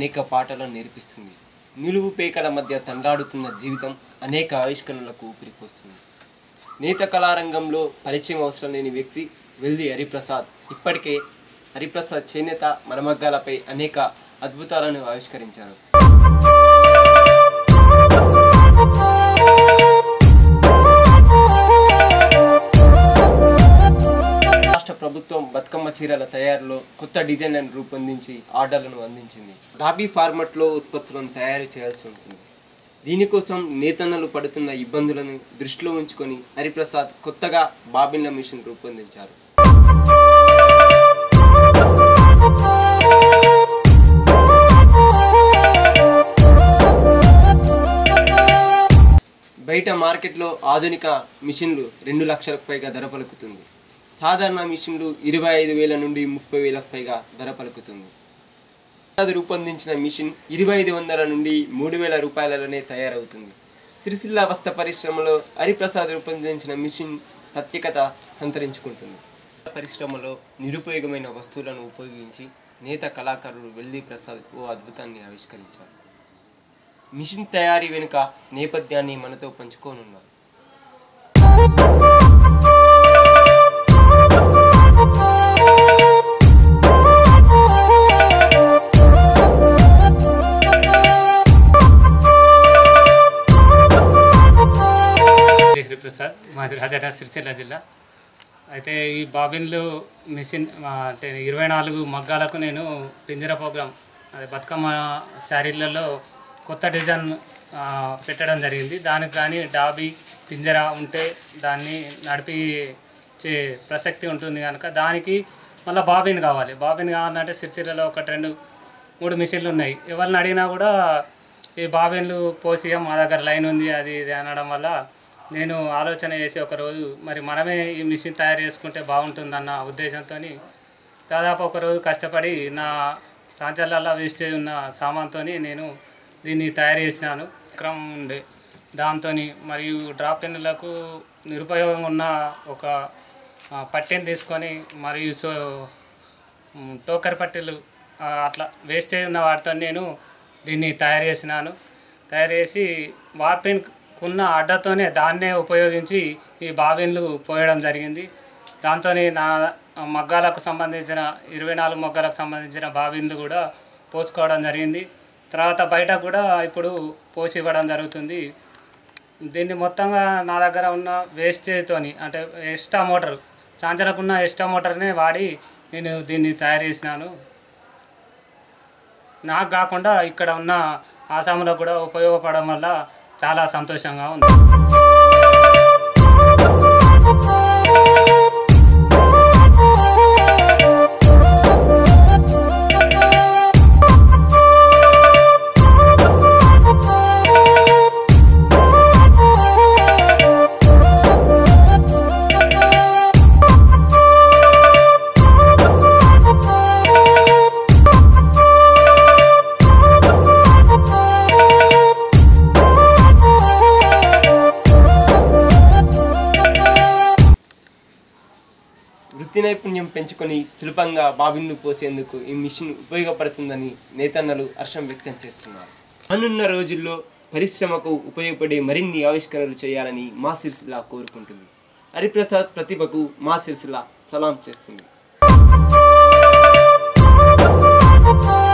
అనేక పాటలను నేర్పిస్తుంది నిలువు పేకల మధ్య తండ్రాడుతున్న జీవితం అనేక ఆవిష్కరణలకు ఊపిరిపోస్తుంది నేత కళారంగంలో పరిచయం అవసరం లేని వ్యక్తి వెల్ది హరిప్రసాద్ ఇప్పటికే హరిప్రసాద్ చేనేత మరమగ్గాలపై అనేక అద్భుతాలను ఆవిష్కరించారు రాష్ట్ర ప్రభుత్వం బతుకమ్మ చీరల తయారీలో కొత్త డిజైన్లను రూపొందించి ఆర్డర్లను అందించింది డాబీ ఫార్మట్లో ఉత్పత్తులను తయారు చేయాల్సి ఉంటుంది దీనికోసం నేతన్నలు పడుతున్న ఇబ్బందులను దృష్టిలో ఉంచుకొని హరిప్రసాద్ కొత్తగా బాబిన్ల మిషన్ రూపొందించారు బయట మార్కెట్లో ఆధునిక మిషన్లు రెండు లక్షలకు పైగా ధర పలుకుతుంది సాధారణ మిషన్లు ఇరవై ఐదు వేల నుండి ముప్పై వేలకు పైగా ధర పలుకుతుంది అది రూపొందించిన మిషన్ ఇరవై ఐదు వందల నుండి మూడు వేల రూపాయలలోనే తయారవుతుంది సిరిసిల్ల వస్త్ర పరిశ్రమలో హరిప్రసాద్ రూపొందించిన మిషన్ ప్రత్యేకత సంతరించుకుంటుంది పరిశ్రమలో నిరుపయోగమైన వస్తువులను ఉపయోగించి నేత కళాకారుడు వెల్ది ప్రసాద్ ఓ అద్భుతాన్ని ఆవిష్కరించారు మిషన్ తయారీ వెనుక నేపథ్యాన్ని మనతో పంచుకోనున్నారు జై హరిప్రసాద్ మాది రాజారా సిరిసిల్ల జిల్లా అయితే ఈ బాబిన్లు మిషన్ మా అంటే ఇరవై నాలుగు మగ్గాలకు నేను పింజర ప్రోగ్రామ్ అదే బతుకమ్మ శారీలలో కొత్త డిజైన్ ఆ, పెట్టడం జరిగింది దానికి కానీ డాబీ పింజర ఉంటే దాన్ని నడిపి చే ప్రసక్తి ఉంటుంది కనుక దానికి మళ్ళీ బాబిన్ కావాలి బాబిన్ కావాలంటే సిరిసిల్లలో ఒకటి రెండు మూడు మిషన్లు ఉన్నాయి ఎవరిని అడిగినా కూడా ఈ బాబిన్లు పోసి మా దగ్గర లైన్ ఉంది అది ఇది అనడం వల్ల నేను ఆలోచన చేసి ఒకరోజు మరి మనమే ఈ మిషన్ తయారు చేసుకుంటే బాగుంటుందన్న ఉద్దేశంతో దాదాపు ఒకరోజు కష్టపడి నా సాంచర్లలో వేస్టేజ్ ఉన్న సామాన్తో నేను దీన్ని తయారు చేసినాను క్రమం ఉండే దాంతో మరియు డ్రాప్ పెన్నులకు నిరుపయోగంగా ఉన్న ఒక ఆ, పట్టీని తీసుకొని మరియు సో మ్, టోకర్ పట్టీలు ఆ, అట్లా వేస్టేజ్ ఉన్న వాటితో నేను దీన్ని తయారు చేసినాను తయారు చేసి వార్పిన్ ఉన్న అడ్డతోనే దాన్నే ఉపయోగించి ఈ బాబిన్లు పోయడం జరిగింది దాంతో నా మగ్గాలకు సంబంధించిన ఇరవై నాలుగు మొగ్గలకు సంబంధించిన బాబిన్లు కూడా పోసుకోవడం జరిగింది తర్వాత బయట కూడా ఇప్పుడు పోసి ఇవ్వడం జరుగుతుంది దీన్ని మొత్తంగా నా దగ్గర ఉన్న వేస్టేజ్తోని అంటే ఎక్స్ట్రా మోటార్ సాంచలకున్న ఎక్స్ట్రా మోటార్నే వాడి నేను దీన్ని తయారు చేసినాను నాకు కాకుండా ఇక్కడ ఉన్న ఆసాములో కూడా ఉపయోగపడడం వల్ల చాలా సంతోషంగా ఉంది వృత్తి నైపుణ్యం పెంచుకొని సులభంగా బాబిన్లు పోసేందుకు ఈ మిషన్ ఉపయోగపడుతుందని నేతన్నలు హర్షం వ్యక్తం చేస్తున్నారు రానున్న రోజుల్లో పరిశ్రమకు ఉపయోగపడే మరిన్ని ఆవిష్కరణలు చేయాలని మా సిరిసిల్ల కోరుకుంటుంది హరిప్రసాద్ ప్రతిభకు మా సిరిసిల్ల సలాం చేస్తుంది